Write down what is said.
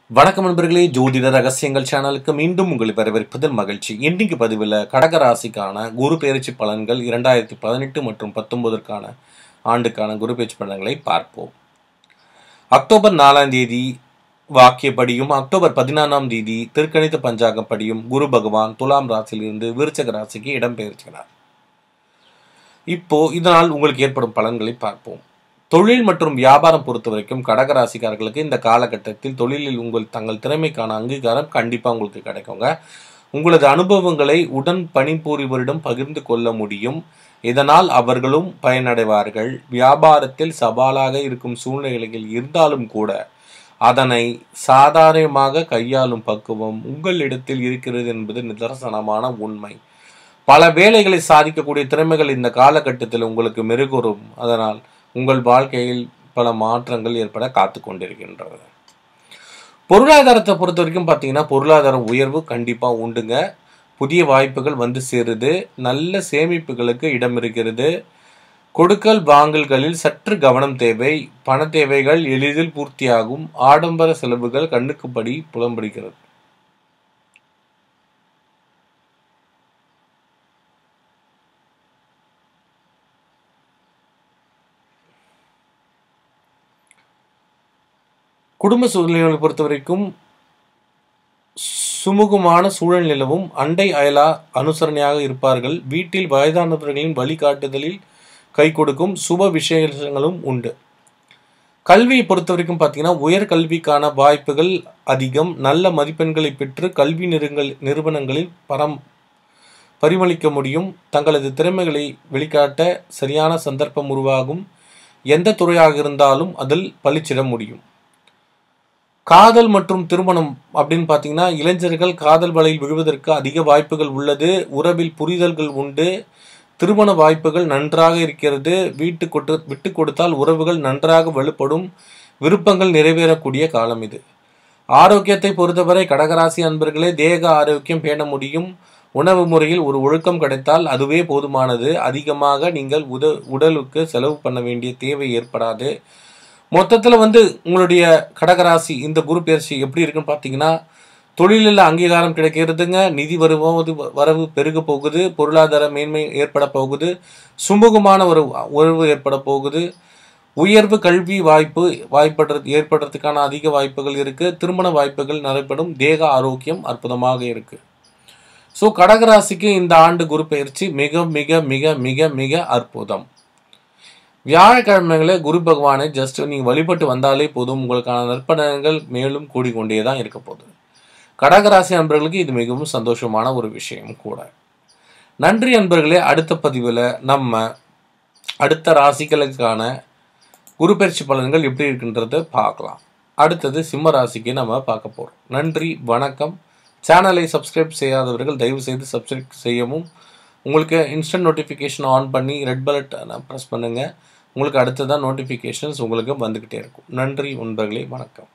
வணக்கம் நண்பர்களே ஜோதிட ரகசியங்கள் சேனலுக்கு மீண்டும் உங்களை வரவேற்பதில் மகிழ்ச்சி இன்னைக்கு பதிவில் கடக ராசிக்கான குரு பெயர்ச்சி பலன்கள் இரண்டாயிரத்தி பதினெட்டு மற்றும் பத்தொன்பதற்கான ஆண்டுக்கான குரு பெயர்ச்சி பலன்களை பார்ப்போம் அக்டோபர் நாலாம் தேதி வாக்கியப்படியும் அக்டோபர் பதினாறாம் தேதி திருக்கணித பஞ்சாங்கப்படியும் குரு பகவான் துலாம் ராசியிலிருந்து விருச்சக ராசிக்கு இடம்பெயர்கிறார் இப்போ இதனால் உங்களுக்கு ஏற்படும் பலன்களை பார்ப்போம் தொழில் மற்றும் வியாபாரம் பொறுத்த வரைக்கும் கடகராசிக்காரர்களுக்கு இந்த காலகட்டத்தில் தொழிலில் உங்கள் தங்கள் திறமைக்கான அங்கீகாரம் கண்டிப்பாக உங்களுக்கு கிடைக்குங்க உங்களது அனுபவங்களை உடன் பணிபுரிவரிடம் பகிர்ந்து கொள்ள முடியும் இதனால் அவர்களும் பயனடைவார்கள் வியாபாரத்தில் சவாலாக இருக்கும் சூழ்நிலைகள் இருந்தாலும் கூட அதனை சாதாரணமாக கையாளும் பக்குவம் உங்களிடத்தில் இருக்கிறது என்பது நிதர்சனமான உண்மை பல வேலைகளை சாதிக்கக்கூடிய திறமைகள் இந்த காலகட்டத்தில் உங்களுக்கு மெருகூறும் அதனால் உங்கள் வாழ்க்கையில் பல மாற்றங்கள் ஏற்பட காத்து கொண்டிருக்கின்றது பொருளாதாரத்தை பொறுத்த வரைக்கும் பார்த்தீங்கன்னா பொருளாதார உயர்வு கண்டிப்பாக உண்டுங்க புதிய வாய்ப்புகள் வந்து சேருது நல்ல சேமிப்புகளுக்கு இடம் இருக்கிறது கொடுக்கல் வாங்கல்களில் சற்று கவனம் தேவை பண தேவைகள் எளிதில் பூர்த்தியாகும் ஆடம்பர செலவுகள் கண்ணுக்குப்படி புலம்படுகிறது குடும்ப சூழ்நிலைகளை பொறுத்த வரைக்கும் சுமூகமான சூழல் நிலவும் அண்டை அயலா அனுசரணையாக இருப்பார்கள் வீட்டில் வயதானவர்களின் வழிகாட்டுதலில் கை கொடுக்கும் சுப விஷயங்களும் உண்டு கல்வியை பொறுத்த வரைக்கும் பார்த்தீங்கன்னா உயர் கல்விக்கான வாய்ப்புகள் அதிகம் நல்ல மதிப்பெண்களை பெற்று கல்வி நிறுங்கள் நிறுவனங்களில் பரம் பரிமளிக்க முடியும் தங்களது திறமைகளை வெளிக்காட்ட சரியான சந்தர்ப்பம் உருவாகும் எந்த துறையாக இருந்தாலும் அதில் பளிச்சிட முடியும் காதல் மற்றும் திருமணம் அப்படின்னு பார்த்தீங்கன்னா இளைஞர்கள் காதல் வலையில் விழுவதற்கு அதிக வாய்ப்புகள் உள்ளது உறவில் புரிதல்கள் உண்டு திருமண வாய்ப்புகள் நன்றாக இருக்கிறது வீட்டு கொட்டு விட்டு கொடுத்தால் உறவுகள் நன்றாக வலுப்படும் விருப்பங்கள் நிறைவேறக்கூடிய காலம் இது ஆரோக்கியத்தை பொறுத்தவரை கடகராசி அன்பர்களே தேக ஆரோக்கியம் பேண முடியும் உணவு முறையில் ஒரு ஒழுக்கம் கிடைத்தால் அதுவே போதுமானது அதிகமாக நீங்கள் உத உடலுக்கு செலவு பண்ண வேண்டிய தேவை ஏற்படாது மொத்தத்தில் வந்து உங்களுடைய கடகராசி இந்த குரு பயிற்சி எப்படி இருக்குன்னு பார்த்தீங்கன்னா தொழிலில் அங்கீகாரம் கிடைக்கிறதுங்க நிதி வருவது வரவு பெருக போகுது பொருளாதார மேன்மை ஏற்பட போகுது சுமூகமான ஒரு உறவு ஏற்பட போகுது உயர்வு கல்வி வாய்ப்பு வாய்ப்படுறது ஏற்படுறதுக்கான அதிக வாய்ப்புகள் இருக்கு திருமண வாய்ப்புகள் நடைபெறும் தேக ஆரோக்கியம் அற்புதமாக இருக்கு ஸோ கடகராசிக்கு இந்த ஆண்டு குரு பயிற்சி மிக மிக மிக மிக மிக அற்புதம் வியாழக்கிழமைகளை குரு பகவானை ஜஸ்ட் நீங்கள் வழிபட்டு வந்தாலே போதும் உங்களுக்கான நற்பலன்கள் மேலும் கூடிக்கொண்டே தான் இருக்க போகுது கடகராசி அன்பர்களுக்கு இது மிகவும் சந்தோஷமான ஒரு விஷயம் கூட நன்றி அன்பர்களே அடுத்த பதிவில் நம்ம அடுத்த ராசிகளுக்கான குரு பயிற்சி பலன்கள் எப்படி இருக்குன்றதை பார்க்கலாம் அடுத்தது சிம்ம ராசிக்கு நம்ம பார்க்க போகிறோம் நன்றி வணக்கம் சேனலை சப்ஸ்கிரைப் செய்யாதவர்கள் தயவு செய்து சப்ஸ்கிரைப் செய்யவும் உங்களுக்கு இன்ஸ்டன்ட் நோட்டிஃபிகேஷன் ஆன் பண்ணி ரெட் பலட் ப்ரெஸ் பண்ணுங்கள் உங்களுக்கு அடுத்ததான் நோட்டிஃபிகேஷன்ஸ் உங்களுக்கு வந்துக்கிட்டே இருக்கும் நன்றி நண்பர்களே வணக்கம்